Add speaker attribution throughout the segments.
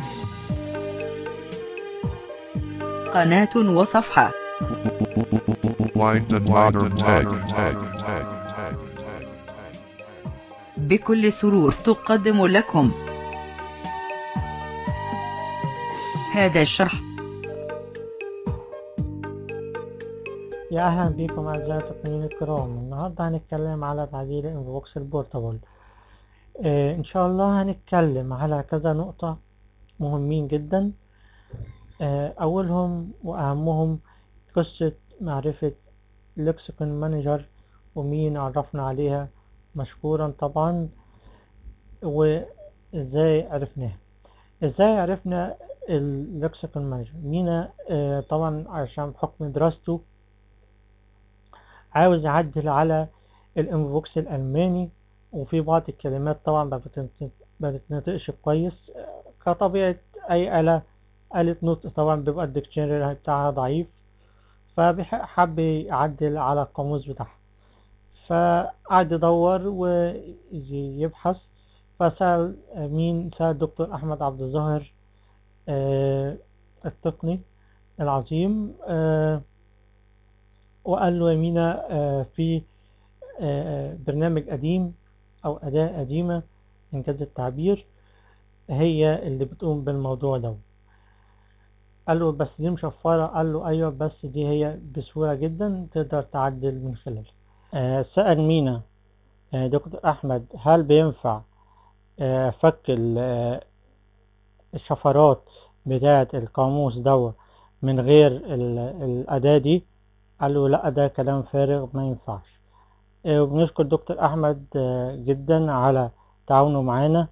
Speaker 1: قناة وصفحة
Speaker 2: Blind and modern tech.
Speaker 1: بكل سرور تقدم لكم هذا الشرح
Speaker 3: يا أهلا بكم أعزائي التقنيين الكرام النهاردة هنتكلم على تعديل الانفوكس البورتابل آه إن شاء الله هنتكلم على كذا نقطة مهمين جدا آه أولهم وأهمهم قصة معرفة لكسيكون مانجر ومين عرفنا عليها مشكورا طبعا وإزاي عرفناها إزاي عرفنا اللكسيكون مانجر مينا آه طبعا عشان بحكم دراسته عاوز يعدل على الانفوكس الألماني وفي بعض الكلمات طبعا ما بتنت- ما بتنطقش كويس آه، كطبيعة أي آلة آلة نطق طبعا بيبقى الديكشنري بتاعها ضعيف فحب يعدل على القاموس بتاعها فقعد يدور ويبحث فسأل آه، مين سأل دكتور أحمد عبد الظاهر آه، التقني العظيم آه، وقال له يا مينا آه، في آه، برنامج قديم أو أداة قديمة إنجاز التعبير هي اللي بتقوم بالموضوع ده قال له بس دي مشفرة قال له أيوة بس دي هي بسهولة جدا تقدر تعدل من خلالها آه، سأل مينا آه، دكتور أحمد هل بينفع آه، فك ال- آه، الشفرات بتاعة القاموس دوا من غير ال- الأداة دي قال له لا ده كلام فارغ ما ينفعش آه، وبنشكر دكتور أحمد آه، جدا على تعاونه معانا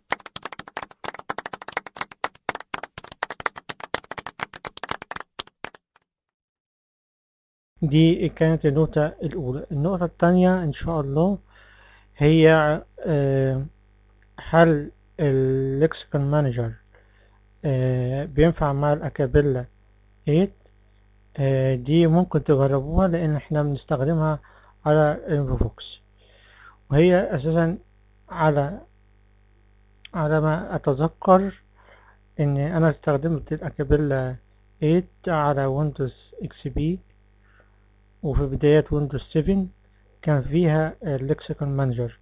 Speaker 3: دي كانت النقطة الأولى النقطة الثانية إن شاء الله هي آه، هل اللكسيكون مانجر بينفع مع الأكابيلا 8 آه، دي ممكن تجربوها لأن احنا بنستخدمها على انفوكس وهي أساسا على على ما أتذكر إن أنا استخدمت الأكابيلا 8 على ويندوز اكس بي وفي بدايات ويندوز 7 كان فيها اللكسيكون مانجر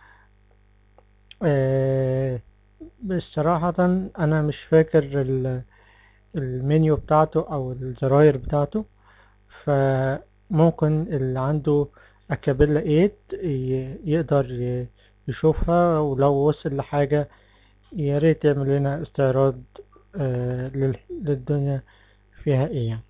Speaker 3: بصراحة أنا مش فاكر ال- المنيو بتاعته أو الزراير بتاعته فممكن اللي عنده أكابيلا 8 ي- يقدر ي- يشوفها ولو وصل لحاجة يا ريت يعمل لنا استعراض آه، لل- للدنيا فيها ايه يعني.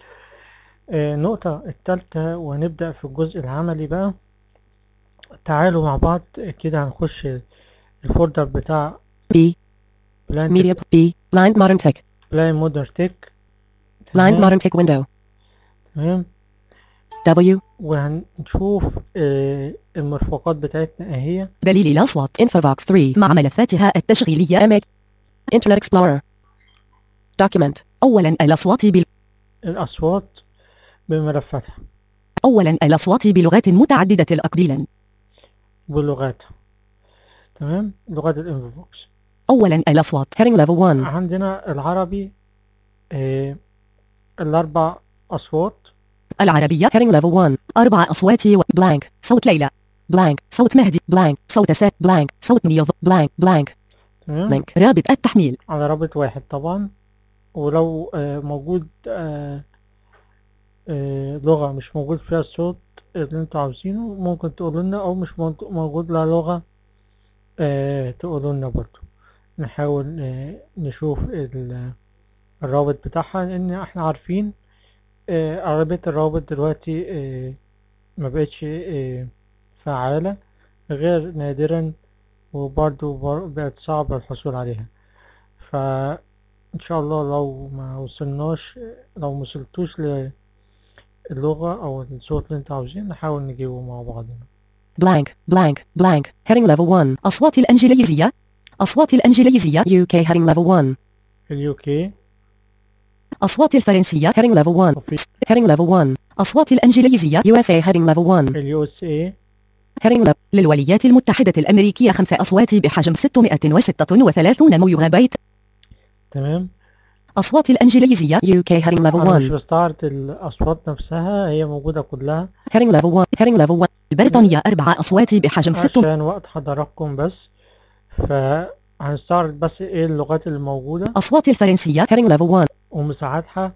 Speaker 3: آه، النقطة التالتة وهنبدأ في الجزء العملي بقى تعالوا مع بعض كده هنخش الفولدر بتاع
Speaker 4: B.
Speaker 3: بلان
Speaker 4: Media. B. Blind Modern Tech.
Speaker 3: بلان مودر تك
Speaker 4: Blind Modern Tech window.
Speaker 3: تمام
Speaker 4: W.
Speaker 3: وهنشوف آه، المرفقات بتاعتنا اهي
Speaker 4: دليل الأصوات Infobox 3 مع ملفاتها التشغيلية Image. Internet Explorer. Document. أولا الأصوات بال...
Speaker 3: الأصوات بملفاتها
Speaker 4: أولا الأصوات بلغات متعددة الأقبيلا.
Speaker 3: بلغاتها تمام لغات الانفوكس
Speaker 4: أولا الأصوات Heading Level 1.
Speaker 3: عندنا العربي آه، الأربع أصوات
Speaker 4: العربية Heading Level 1. أربع أصوات و... blank. صوت ليلى. blank. صوت مهدي. blank. صوت سات. blank. صوت نيوض. blank. blank.
Speaker 3: تمام
Speaker 4: link. رابط التحميل.
Speaker 3: على رابط واحد طبعا ولو آه، موجود آه، آه، لغة مش موجود فيها الصوت اللي انتوا عاوزينه ممكن تقولوا لنا او مش موجود- موجود لها لغة آه، تقولوا لنا برضو نحاول آه، نشوف ال- الرابط بتاعها لان احنا عارفين آه، أغلبية الروابط دلوقتي آه، ما بقتش آه، فعالة غير نادرا وبرضو بر- بقت صعبة الحصول عليها فإن شاء الله لو ما وصلناش لو موصلتوش للغة أو الصوت اللي انتوا عاوزين نحاول نجيبه مع بعضنا
Speaker 4: blank. blank. blank. Heading Level 1. أصوات الإنجليزية. أصوات الإنجليزية UK Heading Level 1.
Speaker 3: اليو كي
Speaker 4: أصوات الفرنسية Heading Level 1.
Speaker 3: وفي
Speaker 4: Heading Level 1. أصوات الإنجليزية USA Heading Level 1.
Speaker 3: اليو اس اي
Speaker 4: Heading Level للولايات المتحدة الأمريكية خمس أصوات بحجم 636 ميجا بايت
Speaker 3: تمام
Speaker 4: أصوات الإنجليزية UK heading level
Speaker 3: انا مش
Speaker 4: 1
Speaker 3: بستعرض الاصوات نفسها هي موجودة كلها
Speaker 4: heading level 1 heading level 1 البريطانية أربع أصوات بحجم 6
Speaker 3: عشان وقت حضراتكم بس فهنستعرض بس ايه اللغات اللي موجودة
Speaker 4: أصوات الفرنسية heading level 1
Speaker 3: ومساحتها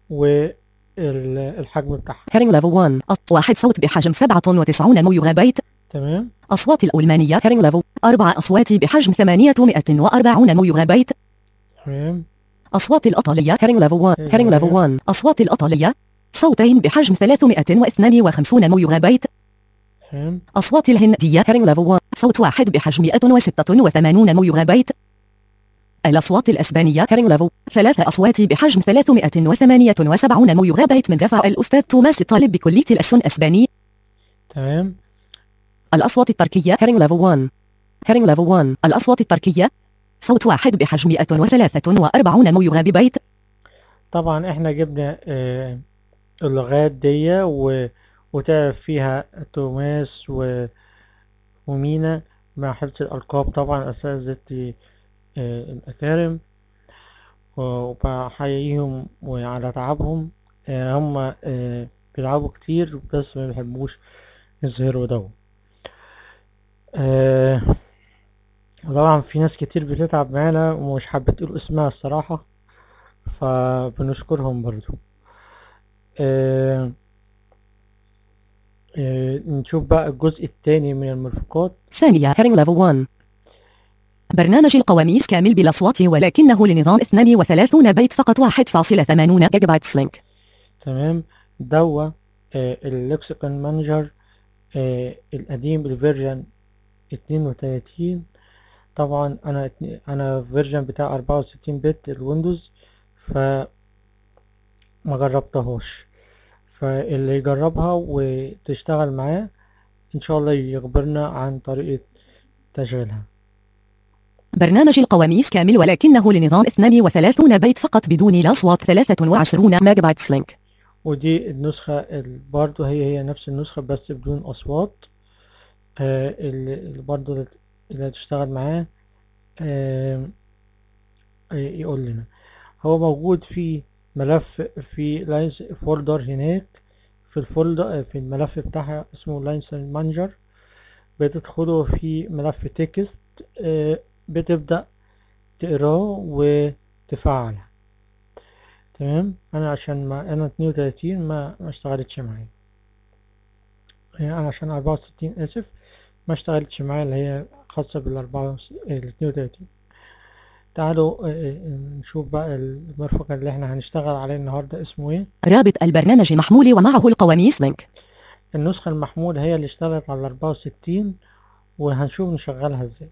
Speaker 3: والحجم بتاعها
Speaker 4: heading level 1 أص- واحد صوت بحجم 97 ميجا بايت
Speaker 3: تمام
Speaker 4: أصوات الألمانية heading level أربع أصوات بحجم 840 ميجا بايت
Speaker 3: تمام
Speaker 4: أصوات الأطلية heading level 1 heading level 1 أصوات الأطلية صوتين بحجم 352 ميجا بايت
Speaker 3: تمام
Speaker 4: أصوات الهندية heading level 1 صوت واحد بحجم 186 ميجا بايت الأصوات الأسبانية heading level ثلاث أصوات بحجم 378 ميجا بايت من رفع الأستاذ توماس الطالب بكلية الأسن أسباني
Speaker 3: تمام
Speaker 4: الأصوات التركية heading level 1 heading level 1 الأصوات التركية صوت واحد بحجم 143 ميجا بايت
Speaker 3: طبعا احنا جبنا آه اللغات دي و... وتعرف فيها توماس و... ومينا مع حفظ الألقاب طبعا أساتذتي آه الأكارم وبحييهم وعلى تعبهم آه هم آه بيلعبوا كتير بس ما بيحبوش يظهروا ده آه طبعا في ناس كتير بتتعب معانا ومش حابة تقول اسمها الصراحة فبنشكرهم برضو آه آه نشوف بقى الجزء الثاني من المرفقات
Speaker 4: ثانية heading level 1 برنامج القواميس كامل بالأصوات ولكنه لنظام 32 بيت فقط 1.80 جيجا بايت سلينك
Speaker 3: تمام دوا آه اللكسيكون مانجر آه القديم الفيرجن 32 طبعا انا اتني- انا فيرجن بتاع 64 بت الويندوز ف ما جربتهاش فاللي يجربها وتشتغل معاه ان شاء الله يخبرنا عن طريقة تشغيلها
Speaker 4: برنامج القواميس كامل ولكنه لنظام 32 بيت فقط بدون الأصوات 23 ميجا بايت سلينك
Speaker 3: ودي النسخة ال- برضو هي هي نفس النسخة بس بدون أصوات آه اللي اللي برضو اللي- اللي هتشتغل معاه آه يقول لنا هو موجود في ملف في لاينس فولدر هناك في الفولدر في الملف بتاعها اسمه لاينس مانجر بتدخلوا في ملف تكست آه بتبدأ تقراه وتفعله تمام انا عشان ما انا 32 ما ما اشتغلتش معايا يعني انا عشان 64 اسف ما اشتغلتش معايا اللي هي خاصة بال 32 تعالوا آه، آه، نشوف بقى المرفق اللي احنا هنشتغل عليه النهاردة اسمه ايه
Speaker 4: رابط البرنامج محمول ومعه القواميس لينك
Speaker 3: النسخة المحمولة هي اللي اشتغلت على 64 وهنشوف نشغلها ازاي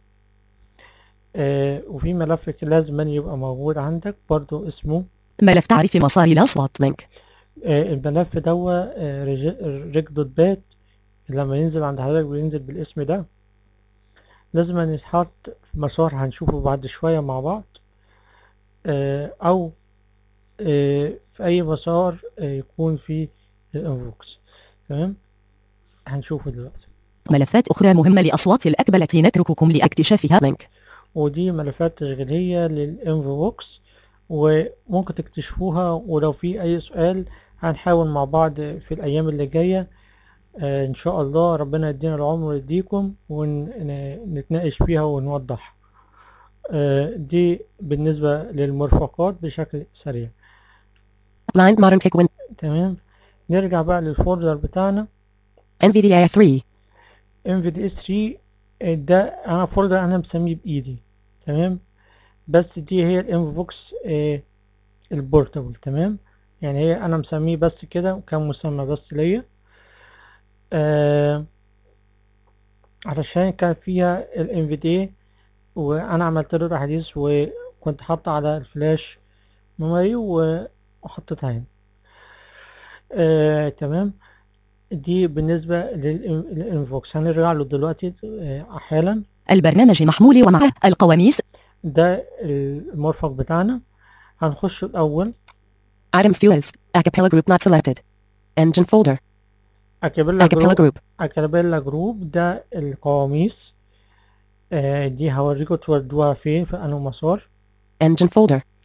Speaker 3: آه وفي ملف كده لازم أن يبقى موجود عندك برضو اسمه
Speaker 4: ملف تعريف مسار الأصوات لينك
Speaker 3: آه الملف دوا آه ريج دوت بات لما ينزل عند حضرتك بينزل بالاسم ده لازم أن يتحط في مسار هنشوفه بعد شوية مع بعض آه أو آه في أي مسار آه يكون فيه الانفوكس تمام هنشوفه دلوقتي
Speaker 4: ملفات أخرى مهمة لأصوات الأكبة التي نترككم لاكتشافها لينك
Speaker 3: ودي ملفات تشغيلية للانفوكس وممكن تكتشفوها ولو في أي سؤال هنحاول مع بعض في الأيام اللي جاية آه إن شاء الله ربنا يدينا العمر ويديكم ونتناقش فيها ونوضح آه دي بالنسبة للمرفقات بشكل سريع
Speaker 4: Blind Modern Tech Win
Speaker 3: تمام نرجع بقى للفولدر بتاعنا
Speaker 4: NVDA 3
Speaker 3: NVDA 3 ده انا فولدر انا مسميه بايدي تمام بس دي هي الانفوكس آه البورتابل تمام يعني هي انا مسميه بس كده كان مسمى بس ليا آه علشان كان فيها ال NVDA وانا عملت له تحديث وكنت حاطه على الفلاش ميموري وحطيتها هنا آه تمام دي بالنسبة لل- للانفوكس هنرجع له دلوقتي آه، حالا
Speaker 4: البرنامج محمول ومعه القواميس
Speaker 3: ده المرفق بتاعنا هنخش الأول
Speaker 4: Items Views Acapella Group Not Selected Engine Folder
Speaker 3: أكابيلا
Speaker 4: Acapella
Speaker 3: جروب
Speaker 4: Group
Speaker 3: أكابيلا جروب ده القواميس آه، دي هوريكم تودوها فين في أنه مسار
Speaker 4: Engine Folder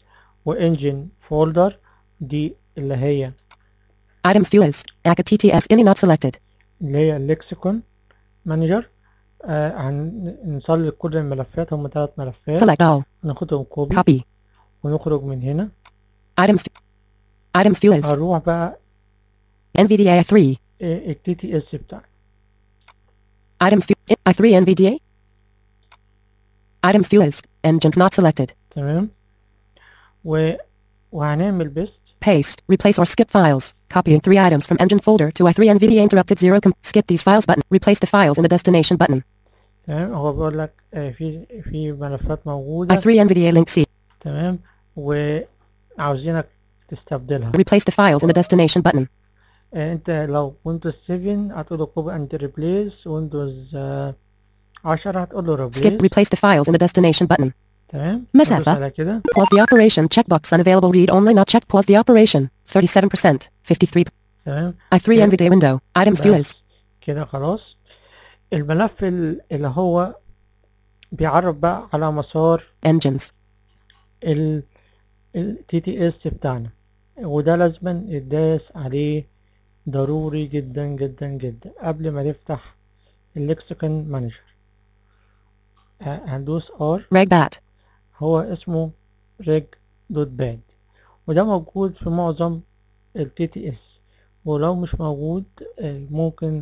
Speaker 3: وانجن فولدر دي اللي هي
Speaker 4: Items view is. ACA TTS any not selected.
Speaker 3: اللي هي الليكسيكون مانجر آه هنصلي كل الملفات هم ثلاث ملفات
Speaker 4: Select all.
Speaker 3: ناخدهم كوبي
Speaker 4: Copy.
Speaker 3: ونخرج من هنا
Speaker 4: Items. Items view is.
Speaker 3: هنروح بقى
Speaker 4: NVDA 3.
Speaker 3: التي تي اس بتاعنا
Speaker 4: Items view. I3 NVDA. Items view is. Engines not selected.
Speaker 3: تمام و... وهنعمل بيست
Speaker 4: Paste. Replace or skip files. Copying three items from engine folder to i3 NVDA interrupted zero. Com- skip these files button. Replace the files in the destination button.
Speaker 3: تمام هو بيقول لك آه، في في ملفات موجودة
Speaker 4: i3 NVDA link C.
Speaker 3: تمام وعاوزينك تستبدلها
Speaker 4: Replace the files in the destination button.
Speaker 3: آه، انت لو ويندوز 7 هتقول له كوبي اند ريبليس ويندوز 10 هتقول له
Speaker 4: Skip.
Speaker 3: ريبليس
Speaker 4: Replace the files in the destination button.
Speaker 3: تمام
Speaker 4: مسافة.
Speaker 3: ندوس على كده
Speaker 4: Pause the operation. Checkbox unavailable. Read only not checked. Pause the operation. 37%. 53.
Speaker 3: تمام
Speaker 4: i3
Speaker 3: Yeah.
Speaker 4: NVDA window. Items view is.
Speaker 3: بس كده خلاص الملف ال- اللي هو بيعرف بقى على مسار
Speaker 4: Engines.
Speaker 3: ال ال TTS بتاعنا وده لازما يداس عليه ضروري جدا جدا جدا قبل ما نفتح الليكسيكون مانجر ه- هندوس ار
Speaker 4: Regbat.
Speaker 3: هو اسمه ريج دوت باد وده موجود في معظم ال TTS ولو مش موجود آه، ممكن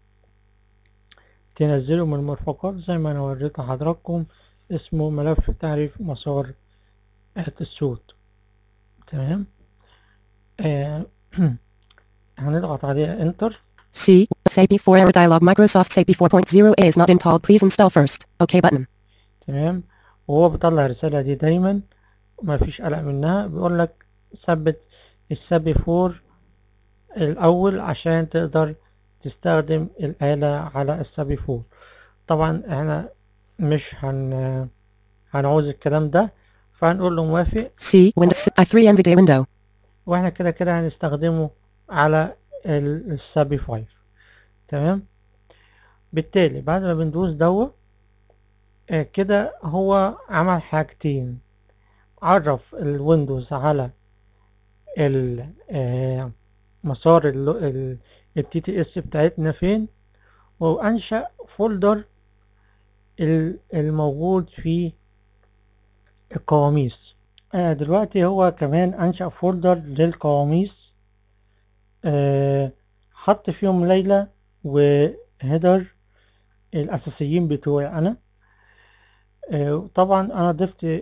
Speaker 3: تنزله من المرفقات زي ما انا وريت لحضراتكم اسمه ملف تعريف مسار آلة الصوت تمام آه هنضغط عليها انتر
Speaker 4: C. SAP 4 error dialog. Microsoft SAP 4.0a is not installed. Please install first. OK button.
Speaker 3: تمام وهو بيطلع الرسالة دي دايما ما فيش قلق منها بيقول لك ثبت السابي فور الأول عشان تقدر تستخدم الآلة على السابي فور طبعا احنا مش هن هنعوز الكلام ده فهنقول له موافق
Speaker 4: C. Windows i3 NVDA window.
Speaker 3: واحنا كده كده هنستخدمه على ال- السابي 5 تمام بالتالي بعد ما بندوس دوا آه، كده هو عمل حاجتين عرف الويندوز على ال آه، مسار التي تي اس بتاعتنا فين وانشأ فولدر ال- الموجود في القواميس آه، دلوقتي هو كمان انشأ فولدر للقواميس آه، حط فيهم ليلى وهيدر الاساسيين بتوعي انا آه، طبعا انا ضفت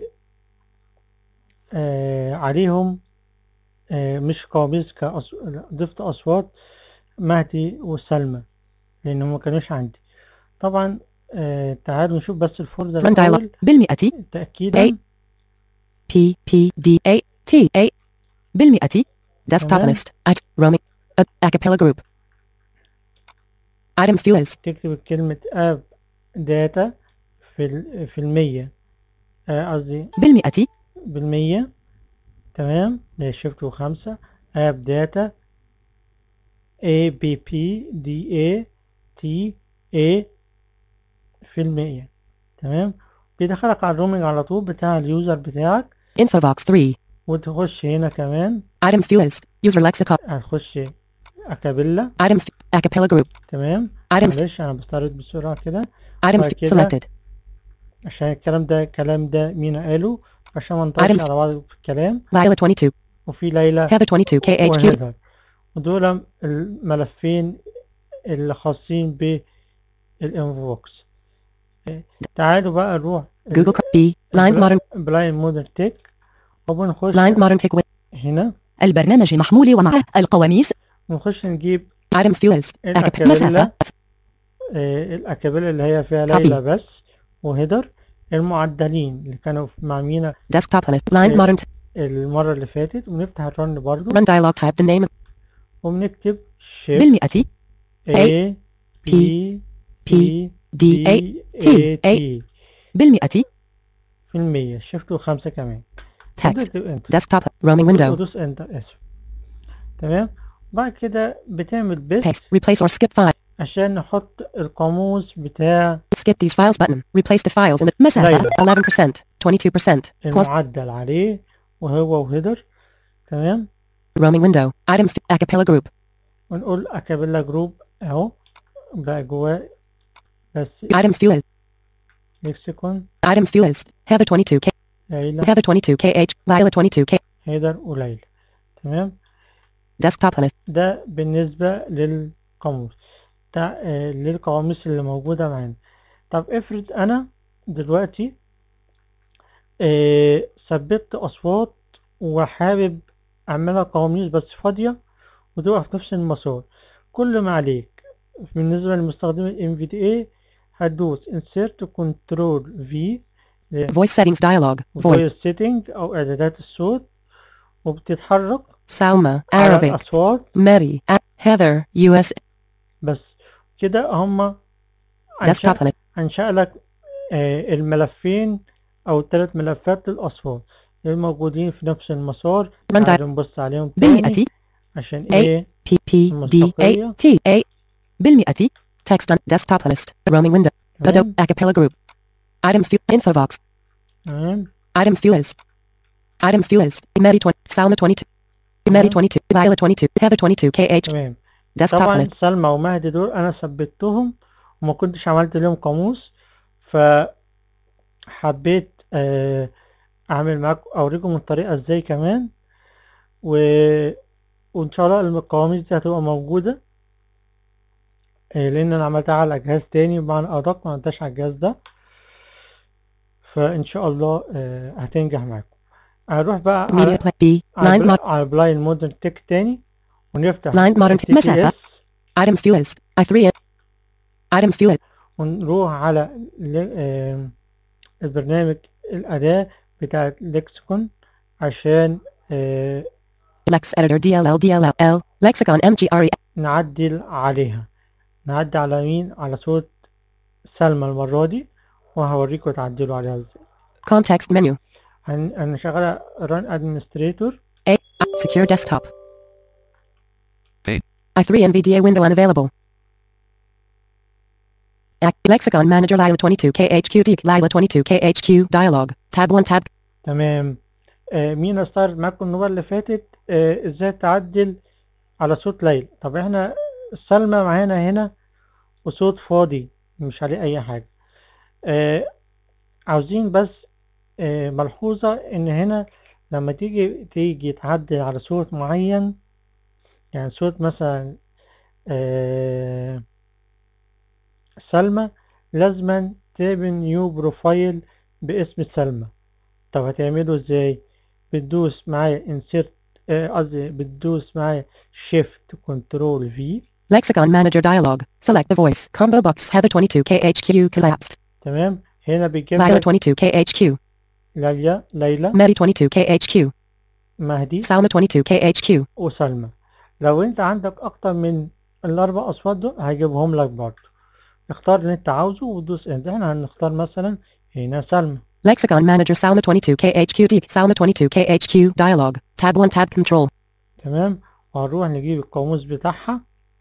Speaker 3: آه، عليهم آه، مش قواميس كأص... لا، ضفت اصوات مهدي وسلمى لان ما كانوش عندي طبعا آه، تعالوا نشوف بس الفولدر
Speaker 4: Run dialog.
Speaker 3: الاول
Speaker 4: بالمئة.
Speaker 3: تاكيدا
Speaker 4: A. P. P. D. A. T. A. بالمئة. Desktop
Speaker 3: تمام.
Speaker 4: list. At. Roaming. A. Acapella group. Items view is.
Speaker 3: تكتب كلمة اب داتا في ال- في المية آه، قصدي
Speaker 4: بالمئة.
Speaker 3: بالمية تمام ده شيفت وخمسة اب داتا A B P D A T A في المية تمام بيدخلك على الرومينج على طول بتاع اليوزر بتاعك
Speaker 4: Infobox 3.
Speaker 3: وتخش هنا كمان
Speaker 4: Items view is. User lexicon.
Speaker 3: هتخش اكابيلا
Speaker 4: Items. Acapella group.
Speaker 3: تمام
Speaker 4: Items.
Speaker 3: معلش انا بستعرض بسرعة كده
Speaker 4: Items
Speaker 3: بعد كده.
Speaker 4: selected.
Speaker 3: عشان الكلام ده الكلام ده مين قاله عشان ما نطولش
Speaker 4: Items.
Speaker 3: على بعض في الكلام
Speaker 4: Lila 22.
Speaker 3: وفي ليلى
Speaker 4: Heather 22. KHQ.
Speaker 3: وهيدر ودول الملفين اللي خاصين بالانفوكس تعالوا بقى نروح
Speaker 4: Google. Chrome. B. Blind modern.
Speaker 3: بلاين موديل تك وبنخش
Speaker 4: Blind modern tick with.
Speaker 3: هنا
Speaker 4: البرنامج محمول ومعه القواميس.
Speaker 3: ونخش نجيب
Speaker 4: Items view is. Acapella.
Speaker 3: الأكابيلا.
Speaker 4: مسافة.
Speaker 3: آه، الأكابيلا اللي هي فيها
Speaker 4: Copy.
Speaker 3: ليلى بس وهيدر المعدلين اللي كانوا مع مينا
Speaker 4: Desktop list. Blind
Speaker 3: إيه.
Speaker 4: modern.
Speaker 3: المرة اللي فاتت ونفتح الرن برضو
Speaker 4: Run dialog. Type the name.
Speaker 3: وبنكتب شيفت
Speaker 4: بالمئة.
Speaker 3: A
Speaker 4: P
Speaker 3: B
Speaker 4: P
Speaker 3: B
Speaker 4: D A
Speaker 3: T
Speaker 4: T A.
Speaker 3: T
Speaker 4: بالمئة.
Speaker 3: في المية شيفت وخمسة كمان
Speaker 4: Text.
Speaker 3: ودوس انتر
Speaker 4: Desktop. Roaming window.
Speaker 3: ودوس انتر اسف تمام بعد كده بتعمل بيست
Speaker 4: Paste. Replace or skip file.
Speaker 3: عشان نحط القاموس بتاع
Speaker 4: Skip these files button. Replace the files in the مسافة
Speaker 3: ليلى.
Speaker 4: 11%, 22%. Pause
Speaker 3: المعدل عليه وهو وهيدر تمام
Speaker 4: Roaming window. Items. Acapella group.
Speaker 3: ونقول اكابيلا جروب اهو بقى جواه بس
Speaker 4: Items view list.
Speaker 3: ليكسيكون
Speaker 4: Items view list. Heather 22K.
Speaker 3: ليلى
Speaker 4: Heather 22KH. Lila 22K.
Speaker 3: هيدر وليلى تمام
Speaker 4: Desktop list.
Speaker 3: ده بالنسبة للقاموس ده آه للقواميس اللي موجودة معانا طب افرض انا دلوقتي آه ثبت اصوات وحابب اعملها قواميس بس فاضية وتبقى في نفس المسار كل ما عليك بالنسبة لمستخدم ال MVDA هتدوس insert control V
Speaker 4: Voice settings dialog. Voice.
Speaker 3: voice setting او اعدادات الصوت وبتتحرك
Speaker 4: Salma.
Speaker 3: على
Speaker 4: Arabic.
Speaker 3: الاصوات
Speaker 4: Mary. A- Heather. US.
Speaker 3: بس كده هما
Speaker 4: Desktop list.
Speaker 3: هنشأ لك آه، الملفين أو الثلاث ملفات للأصوات الموجودين في نفس المسار
Speaker 4: Run di-
Speaker 3: تعالوا نبص عليهم تاني
Speaker 4: بالمئة.
Speaker 3: عشان
Speaker 4: A-
Speaker 3: إيه
Speaker 4: P P D A
Speaker 3: المستقلية.
Speaker 4: T A. بالمئة. Text on desktop list. Roaming window. Adobe
Speaker 3: تمام
Speaker 4: Acapella group. Items view. Infobox.
Speaker 3: تمام
Speaker 4: Items view list. Items view list. Mary 20. Salma 22. Mary 22. Lila 22. Heather 22. KH.
Speaker 3: تمام
Speaker 4: Desktop
Speaker 3: طبعا
Speaker 4: list.
Speaker 3: سلمى ومهدي دول أنا ثبتهم وما كنتش عملت لهم قاموس فحبيت آه، أعمل معاكم أوريكم الطريقة إزاي كمان و... وإن شاء الله القواميس دي هتبقى موجودة آه، لأن أنا عملتها على جهاز تاني بمعنى أدق ما عملتهاش على الجهاز ده فإن شاء الله آه، هتنجح معاكم هنروح بقى
Speaker 4: Media
Speaker 3: على
Speaker 4: play B.
Speaker 3: على,
Speaker 4: Line
Speaker 3: بل...
Speaker 4: mod.
Speaker 3: على بلاين مودرن تك تاني ونفتح
Speaker 4: Line modern
Speaker 3: ال
Speaker 4: مسافة.
Speaker 3: TTS
Speaker 4: Items view list. I3. Items view list.
Speaker 3: ونروح على ال- آم، البرنامج الأداة بتاعت ليكسيكون عشان آه،
Speaker 4: Lex editor DLL DLL. Lexicon MGRE.
Speaker 3: نعدل عليها نعدي على مين على صوت سلمى المرة دي وهوريكم تعدلوا عليها ازاي
Speaker 4: Context menu.
Speaker 3: هن- انا شغالة run administrator
Speaker 4: A. Secure desktop.
Speaker 2: A.
Speaker 4: I3 NVDA window unavailable. Ac- Lexicon Manager Lila 22 KHQ Deek Lila 22 KHQ Dialog. Tab 1 Tab.
Speaker 3: تمام آه، مين استعرض معاكم المرة اللي فاتت آه، ازاي تعدل على صوت ليلى طب احنا سلمى معانا هنا وصوت فاضي مش عليه اي حاجة آه، عاوزين بس آه، ملحوظة ان هنا لما تيجي تيجي تعدل على صوت معين يعني صوت مثلا آه، سلمى لازما تعمل نيو بروفايل باسم سلمى طب هتعمله ازاي بتدوس معايا insert آه، قصدي بتدوس معايا shift control V
Speaker 4: Lexicon Manager Dialog. Select the voice. Combo box Heather 22 KHQ collapsed.
Speaker 3: تمام هنا بيجيب
Speaker 4: Lila
Speaker 3: لك
Speaker 4: 22 KHQ.
Speaker 3: ليلى ليلى
Speaker 4: Mary 22 KHQ.
Speaker 3: مهدي
Speaker 4: Salma 22 KHQ.
Speaker 3: وسلمى لو انت عندك اكتر من الاربع اصوات دول هيجيبهم لك برضه اختار اللي انت عاوزه وتدوس انت احنا هنختار مثلا هنا سلمى
Speaker 4: Lexicon Manager Salma 22 KHQ Deek Salma 22 KHQ Dialog. Tab 1 Tab Control.
Speaker 3: تمام وهنروح نجيب القاموس بتاعها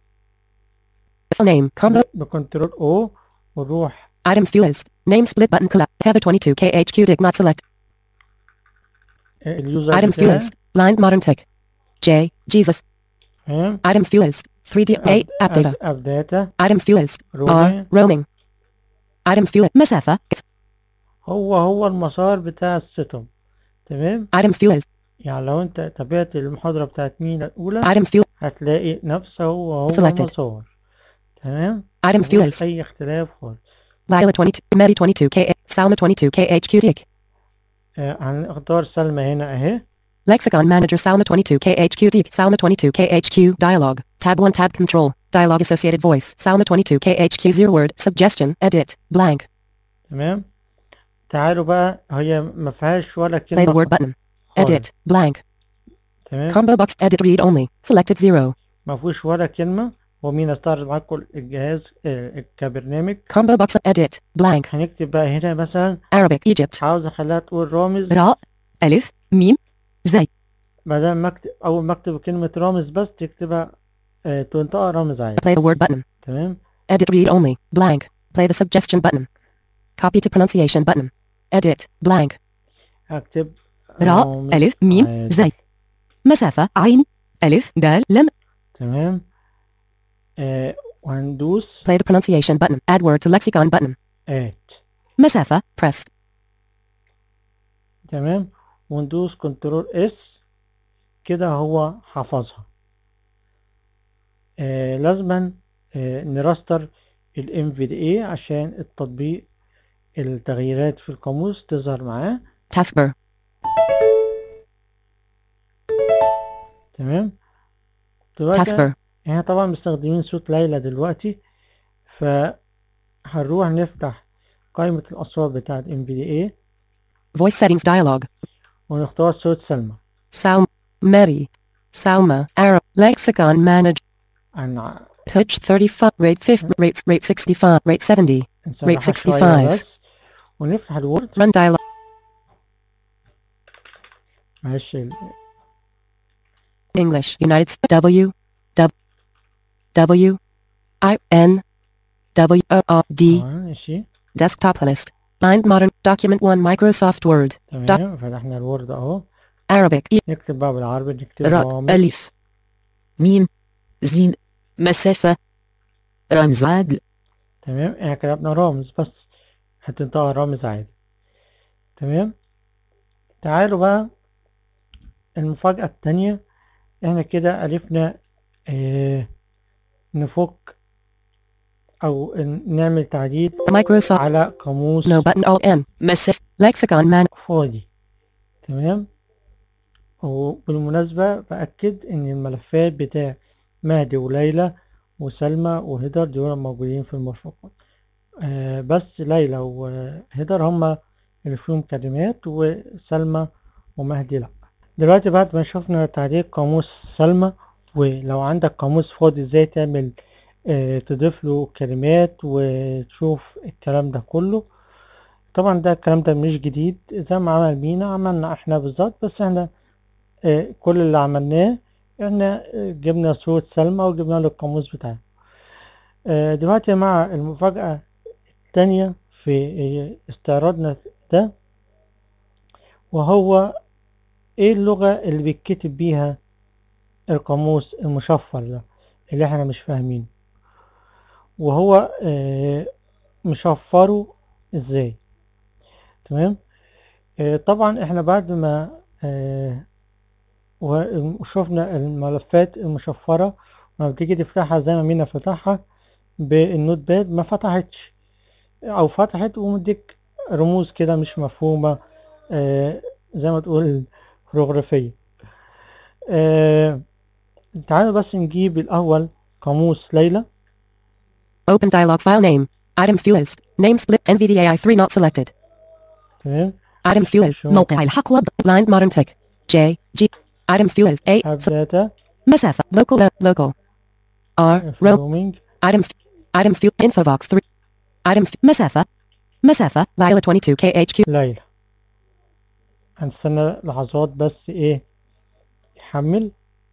Speaker 4: Full name. Combo.
Speaker 3: بكنترول او ونروح
Speaker 4: Items view list. Name split button collect. Heather 22 KHQ Dick not select.
Speaker 3: آه، اليوزر
Speaker 4: Items view
Speaker 3: بتاعي
Speaker 4: list. Blind modern tick. J. Jesus.
Speaker 3: تمام
Speaker 4: Items view list. 3D A. App data.
Speaker 3: اب داتا
Speaker 4: Items view list. R.
Speaker 3: رومي
Speaker 4: Roaming. Items view مسافة.
Speaker 3: هو هو المسار بتاع السيت اب تمام
Speaker 4: Items view list.
Speaker 3: يعني لو انت تابعت المحاضرة بتاعت مين الأولى
Speaker 4: Items view.
Speaker 3: هتلاقي نفس هو هو
Speaker 4: Selected.
Speaker 3: المسار تمام
Speaker 4: Items view
Speaker 3: مفيش
Speaker 4: list.
Speaker 3: أي اختلاف خالص
Speaker 4: Lila 22. Mary 22 K. Salma 22 KHQ Dick.
Speaker 3: آه، هنختار سلمى هنا أهي
Speaker 4: Lexicon Manager Salma 22 KHQ Deek Salma 22 KHQ Dialog. Tab 1 Tab Control. Dialog Associated Voice. Salma 22 KHQ Zero Word. Suggestion. Edit. Blank.
Speaker 3: تمام تعالوا بقى هي ما فيهاش ولا
Speaker 4: Play the
Speaker 3: كلمة
Speaker 4: word button.
Speaker 3: خالص.
Speaker 4: Edit. Blank.
Speaker 3: تمام
Speaker 4: Combo box. Edit read only. Selected 0.
Speaker 3: ما فيهوش ولا كلمة ومين استعرض معاكم الجهاز آه، كبرنامج
Speaker 4: Combo box. Edit. Blank.
Speaker 3: هنكتب بقى هنا مثلا
Speaker 4: Arabic. Egypt.
Speaker 3: عاوز اخليها تقول رامز
Speaker 4: راء ألف ميم زي
Speaker 3: بدل ما اكتب اول ما اكتب كلمة رامز بس تكتبها آه، تنطقها رامز عادي
Speaker 4: Play the word button.
Speaker 3: تمام
Speaker 4: Edit read only. Blank. Play the suggestion button. Copy to pronunciation button. Edit. Blank.
Speaker 3: هكتب
Speaker 4: راء
Speaker 3: رامز
Speaker 4: ألف ميم
Speaker 3: عادي.
Speaker 4: زي مسافة عين ألف دال لم
Speaker 3: تمام آه وهندوس
Speaker 4: Play the pronunciation button Add word to lexicon button
Speaker 3: ات
Speaker 4: مسافة pressed
Speaker 3: تمام وندوس كنترول اس كده هو حفظها آه لازما آه نرستر ال MVDA عشان التطبيق التغييرات في القاموس تظهر معاه
Speaker 4: taskbar
Speaker 3: تمام دلوقتي
Speaker 4: taskbar
Speaker 3: احنا طبعا مستخدمين صوت ليلى دلوقتي فهنروح نفتح قائمة الأصوات بتاعة MVDA
Speaker 4: voice settings dialog
Speaker 3: ونختار صوت سلمى
Speaker 4: Salm Mary Salma Arab lexicon manage
Speaker 3: عن
Speaker 4: pitch 35 rate 50 rate rate 65 rate 70
Speaker 3: نسرحها
Speaker 4: Rate
Speaker 3: شوية
Speaker 4: 65.
Speaker 3: بس ونفتح الوورد
Speaker 4: run dialog
Speaker 3: معلش ال-
Speaker 4: English United States W W W I N W O R D
Speaker 3: اه ماشي
Speaker 4: desktop list blind modern document 1 Microsoft Word
Speaker 3: تمام فتحنا الوورد اهو
Speaker 4: Arabic
Speaker 3: نكتب بقى بالعربي نكتب
Speaker 5: راء
Speaker 3: رامز
Speaker 5: ألف ميم زين مسافة رمز عادل
Speaker 3: تمام احنا كتبنا رامز بس هتنطقها رامز عادي تمام تعالوا بقى المفاجأة التانية احنا كده ألفنا اه نفك أو ن- نعمل تعديل
Speaker 4: Microsoft
Speaker 3: على قاموس
Speaker 4: no button alt N
Speaker 5: مسافة
Speaker 4: lexicon man
Speaker 3: فاضي تمام وبالمناسبة بأكد إن الملفات بتاع مهدي وليلى وسلمى وهدر دول موجودين في المرفقات آه بس ليلى وهدر هما اللي فيهم كلمات وسلمى ومهدي لأ دلوقتي بعد ما شفنا تعديل قاموس سلمى ولو عندك قاموس فاضي ازاي تعمل آه تضيف له كلمات وتشوف الكلام ده كله طبعا ده الكلام ده مش جديد زي ما عمل مينا عملنا احنا بالظبط بس احنا اه كل اللي عملناه احنا اه جبنا صوت سلمى وجبنا له القاموس بتاعه اه دلوقتي مع المفاجأة التانية في اه استعراضنا ده وهو ايه اللغة اللي بيتكتب بيها القاموس المشفر ده اللي احنا مش فاهمينه وهو اه مشفره ازاي تمام آه، طبعا احنا بعد ما آه، و- وشفنا الملفات المشفرة لما بتيجي تفتحها زي ما مينا فتحها بالنوت باد ما فتحتش او فتحت ومديك رموز كده مش مفهومة آه، زي ما تقول هيروغليفية آه، تعالوا بس نجيب الأول قاموس ليلى
Speaker 4: open dialog file name items view list name split NVDAI 3 not selected
Speaker 3: تمام
Speaker 4: items view list
Speaker 3: شو
Speaker 4: موقع الحق وضع blind modern tech J G items view list A
Speaker 3: tab data
Speaker 4: مسافة local uh, local R row
Speaker 3: roaming
Speaker 4: items items view infobox 3 items مسافة مسافة Lila 22 KHQ
Speaker 3: ليلى هنستنى لحظات بس ايه يحمل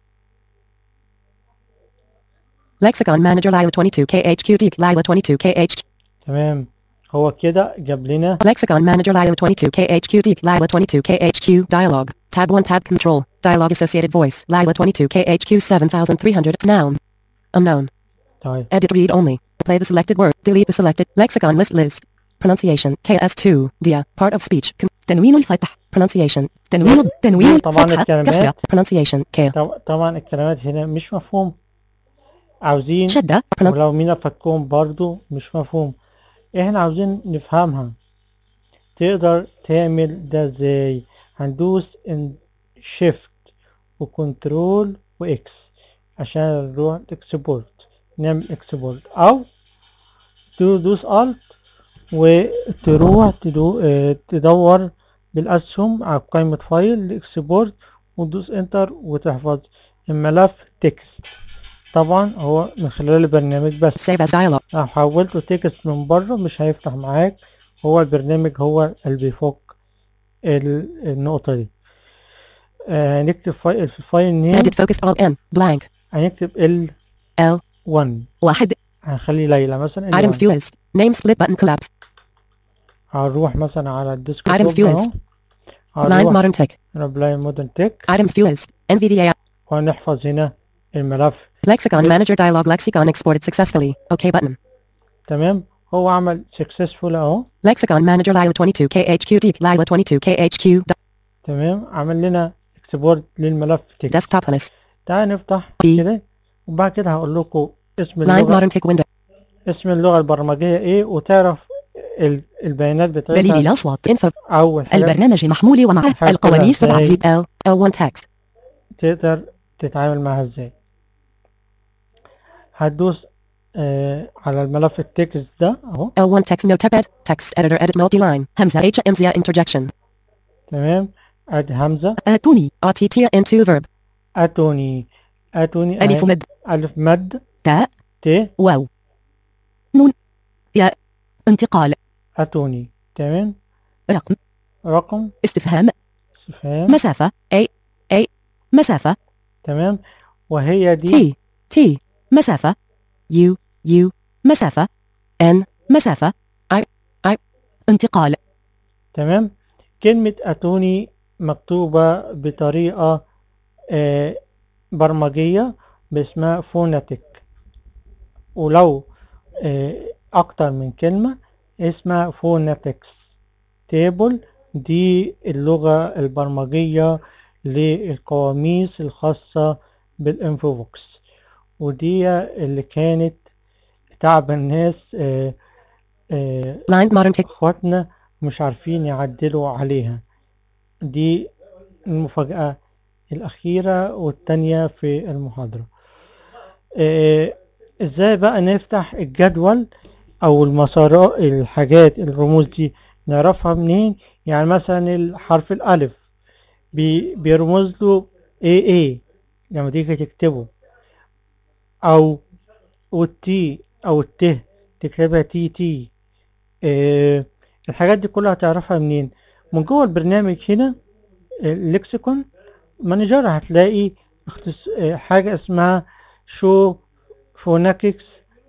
Speaker 4: lexicon manager Lila 22 KHQD Lila 22 KH
Speaker 3: تمام هو كده جاب لنا
Speaker 4: lexicon manager Lila 22 KHQD Lila 22 KHQ dialog tab 1 tab control dialog associated voice Lila 22 KHQ 7300 noun unknown
Speaker 3: طيب
Speaker 4: edit read only play the selected word delete the selected lexicon list list pronunciation KS2 dia part of speech Con- تنوين الفتح pronunciation تنوين تنوين
Speaker 3: طبعاً
Speaker 4: فتحة
Speaker 3: الكلمات.
Speaker 4: كسرة pronunciation K
Speaker 3: طب- طبعا الكلمات هنا مش مفهوم عاوزين
Speaker 4: شدة pronoun-
Speaker 3: ولو مينا فكهم برضو مش مفهوم احنا عاوزين نفهمها تقدر تعمل ده ازاي هندوس ان شيفت وكنترول واكس عشان نروح اكسبورت نعمل اكسبورت او تدوس الت وتروح تدو... اه تدور بالاسهم على قائمة فايل لاكسبورت وتدوس انتر وتحفظ الملف تكست طبعا هو من خلال البرنامج بس
Speaker 4: save as dialog
Speaker 3: لو حولته تكست من بره مش هيفتح معاك هو البرنامج هو اللي بيفك ال- النقطة دي آه، هنكتب فايل في الفايل نيم
Speaker 4: edit focus alt N blank
Speaker 3: هنكتب ال
Speaker 4: L
Speaker 3: 1
Speaker 4: واحد
Speaker 3: هنخلي ليلى مثلا
Speaker 4: items
Speaker 3: L1
Speaker 4: view list name split button collapse
Speaker 3: هنروح مثلا على
Speaker 4: items
Speaker 3: الديسكتوب
Speaker 4: view
Speaker 3: اهو
Speaker 4: list Blind
Speaker 3: هنروح
Speaker 4: Modern Tech.
Speaker 3: ريبلاي مودرن تك
Speaker 4: Items view list. NVDA.
Speaker 3: وهنحفظ هنا الملف
Speaker 4: Lexicon Manager dialog lexicon exported successfully. OK button.
Speaker 3: تمام هو عمل سكسسفول اهو
Speaker 4: Lexicon Manager Lila 22 KHQ deep Lila 22 KHQ
Speaker 3: تمام عمل لنا اكسبورت للملف تك
Speaker 4: desktop list.
Speaker 3: تعال نفتح
Speaker 4: B.
Speaker 3: كده وبعد كده هقول لكم اسم
Speaker 4: Blind
Speaker 3: اللغة
Speaker 4: Modern Tech window.
Speaker 3: اسم اللغة البرمجية ايه وتعرف ال- البيانات
Speaker 4: دليل
Speaker 3: بتاعتها
Speaker 4: الأصوات. Info.
Speaker 3: اول حاجة
Speaker 4: البرنامج المحمول ومعه
Speaker 3: حاجة
Speaker 4: القواميس
Speaker 3: زي-
Speaker 4: تعزيز L L1 text.
Speaker 3: تقدر تتعامل معاها ازاي هتدوس آه على الملف التكست ده اهو
Speaker 4: L1 text notepad text editor edit multi-line همزة H همزة interjection
Speaker 3: تمام ادي همزة
Speaker 4: آتوني ATT into verb
Speaker 3: اتوني اتوني
Speaker 4: ألف
Speaker 3: أهي.
Speaker 4: مد
Speaker 3: الف مد
Speaker 4: تاء
Speaker 3: ت
Speaker 4: واو نون ياء انتقال
Speaker 3: اتوني تمام
Speaker 4: رقم
Speaker 3: رقم
Speaker 4: استفهام
Speaker 3: استفهام
Speaker 4: مسافة A A مسافة
Speaker 3: تمام وهي دي
Speaker 4: T T مسافة U U مسافة N مسافة I I انتقال
Speaker 3: تمام كلمة أتوني مكتوبة بطريقة آه، برمجية باسمها فوناتيك ولو آه، أكتر من كلمة اسمها فوناتكس تيبل دي اللغة البرمجية للقواميس الخاصة بالانفوبوكس ودي اللي كانت تعب الناس آه، آه،
Speaker 4: Blind Modern Tech
Speaker 3: اخواتنا مش عارفين يعدلوا عليها دي المفاجأة الأخيرة والتانية في المحاضرة آه، ازاي بقى نفتح الجدول او المسارات الحاجات الرموز دي نعرفها منين يعني مثلا الحرف الألف بي بيرمز له AA لما تيجي تكتبه أو والتي أو الت تكتبها تي تي آه، الحاجات دي كلها هتعرفها منين من جوه البرنامج هنا الليكسيكون مانجر هتلاقي اختص... آه، حاجة اسمها شو فوناتكس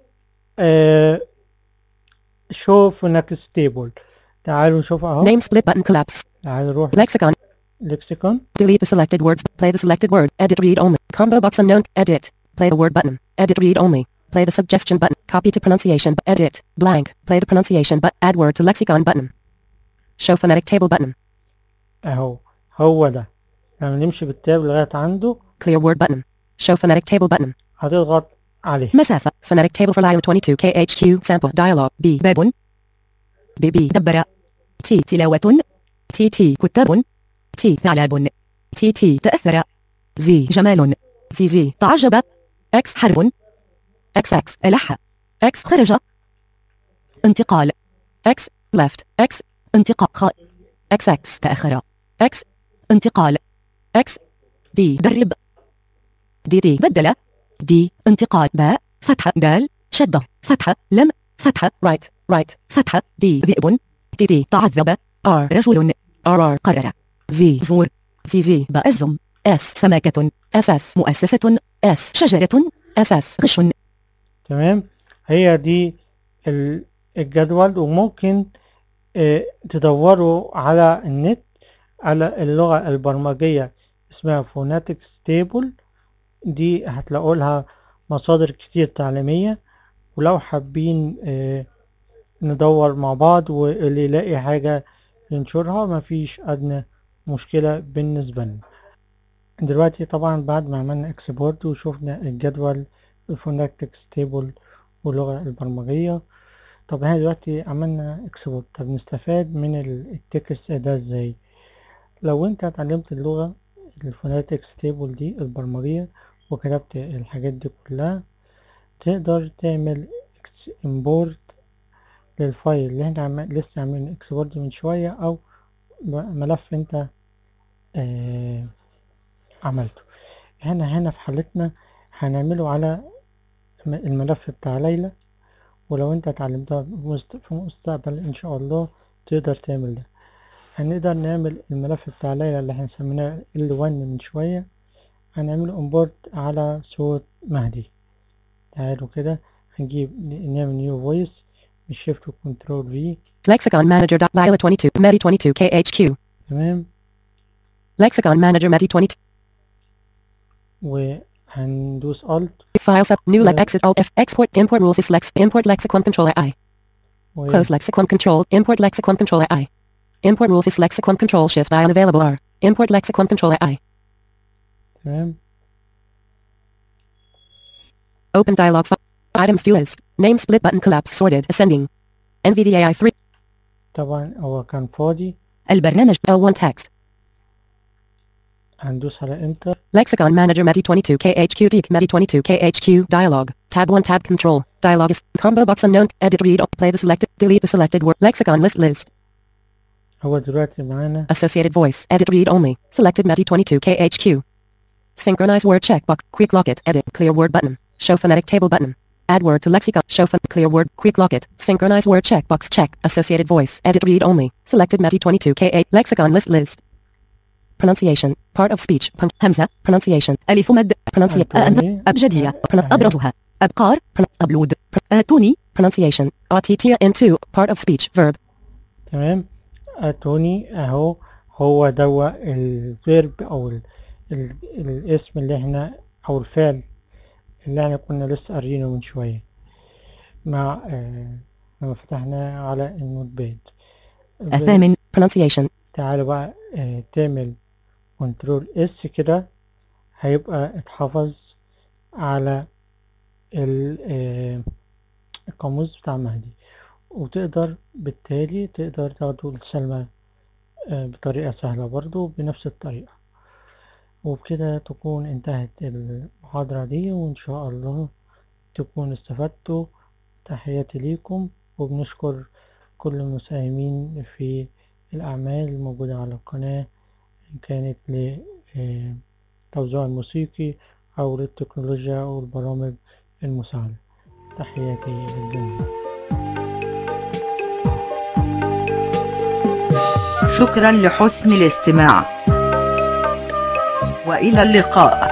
Speaker 3: شو فوناتكس تيبل تعالوا نشوف اهو
Speaker 4: Name split button collapse
Speaker 3: تعالوا نروح
Speaker 4: Lexicon
Speaker 3: ليكسيكون
Speaker 4: Delete the selected words. Play the selected word. Edit read only. Combo box unknown. Edit. Play the word button. Edit read only. Play the suggestion button. Copy to pronunciation. bu- Edit. Blank. Play the pronunciation but add word to lexicon button. Show phonetic table button.
Speaker 3: اهو هو ده لما نمشي بالتاب لغاية عنده
Speaker 4: Clear word button. Show phonetic table button.
Speaker 3: هتضغط عليه
Speaker 4: مسافة. Phonetic table for Lila 22 KHQ. Sample. Dialog. B. باب. B. B. دبر. T. تلاوة. T. T. كتاب. T. ثعلب. T. T. تأثر. Z. جمال. Z. Z. تعجب. X. حرب. X. X. ألح. X. خرج. انتقال. X. left. X. انتقال. خ. X. X. تأخر. X. انتقال. X. D. درب. D. D. بدل. D. انتقال. باء. فتحة. دال. شدة. فتحة. لم. فتحة. right. right. فتحة. D. ذئب. D. D. تعذب. R. رجل. R. R. قرر. Z. زور. Z. Z. بأزم. S. سماكة. S. S. مؤسسة. S. شجرة. S. S. غش.
Speaker 3: تمام هي دي ال- الجدول وممكن آه، تدوروا على النت على اللغة البرمجية اسمها فوناتكس تيبل دي هتلاقوا لها مصادر كتير تعليمية ولو حابين آه، ندور مع بعض واللي يلاقي حاجة ينشرها مفيش أدنى مشكلة بالنسبة لنا دلوقتي طبعا بعد ما عملنا اكسبورت وشوفنا الجدول الفوناتكس تيبل واللغة البرمجية طب احنا دلوقتي عملنا اكسبورت طب نستفاد من ال- التكست ده ازاي لو انت اتعلمت اللغة الفوناتكس تيبل دي البرمجية وكتبت الحاجات دي كلها تقدر تعمل امبورت للفايل اللي احنا عم... لسه عاملين اكسبورت من شوية او م- ملف انت آه عملته هنا هنا في حالتنا هنعمله على م- الملف بتاع ليلى ولو انت اتعلمتها بمست- في المستقبل ان شاء الله تقدر تعمل ده هنقدر نعمل الملف بتاع ليلى اللي احنا سميناه L1 من شوية هنعمله امبورت على صوت مهدي تعالوا كده هنجيب ن- نعمل نيو فويس بالشيفت وكنترول في
Speaker 4: Lexicon Manager. Lila 22. Medi 22 KHQ.
Speaker 3: تمام
Speaker 4: Lexicon Manager MATI 22.
Speaker 3: وهندوس Alt
Speaker 4: File sub. New lex
Speaker 3: Yeah.
Speaker 4: exit Alt F. Export import rules is lex. Import lexicon control I.
Speaker 3: و
Speaker 4: Close lexicon control. Import lexicon control I. Import rules is lexicon control shift I unavailable R. Import lexicon control I.
Speaker 3: تمام
Speaker 4: Open dialog file. Items view list. Name split button collapse sorted ascending. NVDAI 3.
Speaker 3: طبعا هو كان فاضي
Speaker 4: البرنامج L1 text.
Speaker 3: هندوس على Enter
Speaker 4: Lexicon Manager MATI 22 KHQ Deek MATI 22 KHQ Dialog Tab 1 Tab Control Dialog is Combo box unknown Edit read play the selected delete the selected word Lexicon list list
Speaker 3: هو دلوقتي معانا
Speaker 4: Associated voice Edit read only Selected MATI 22 KHQ Synchronize word checkbox Quick lock it Edit clear word button Show phonetic table button Add word to lexicon Show phon clear word Quick lock it Synchronize word checkbox check Associated voice Edit read only Selected MATI 22 KH Lexicon list list Pronunciation Part of speech Pun- همزة Pronunciation ألف مد Pronunciation
Speaker 3: أنتوني.
Speaker 4: أبجدية
Speaker 3: أه،
Speaker 4: Pron- أبرزها أبقار Pron- أبلود Pron- أتوني Pronunciation أتيتيا into Part of speech Verb
Speaker 3: تمام اتوني اهو هو دوا الفيرب او ال ال الاسم اللي احنا او الفعل اللي احنا كنا لسه قارينه من شوية مع آه لما فتحنا على النوت باد
Speaker 4: الثامن Pronunciation
Speaker 3: تعالوا بقى آه تعمل كنترول اس كده هيبقى اتحفظ على ال آه القاموس بتاع مهدي وتقدر بالتالي تقدر تاخده لسلمى آه، بطريقة سهلة برضو بنفس الطريقة وبكده تكون انتهت المحاضرة دي وإن شاء الله تكونوا استفدتوا تحياتي ليكم وبنشكر كل المساهمين في الأعمال الموجودة على القناة إن كانت للتوزيع الموسيقي أو للتكنولوجيا أو البرامج المساعدة تحياتي للجميع
Speaker 1: شكرا لحسن الاستماع وإلى اللقاء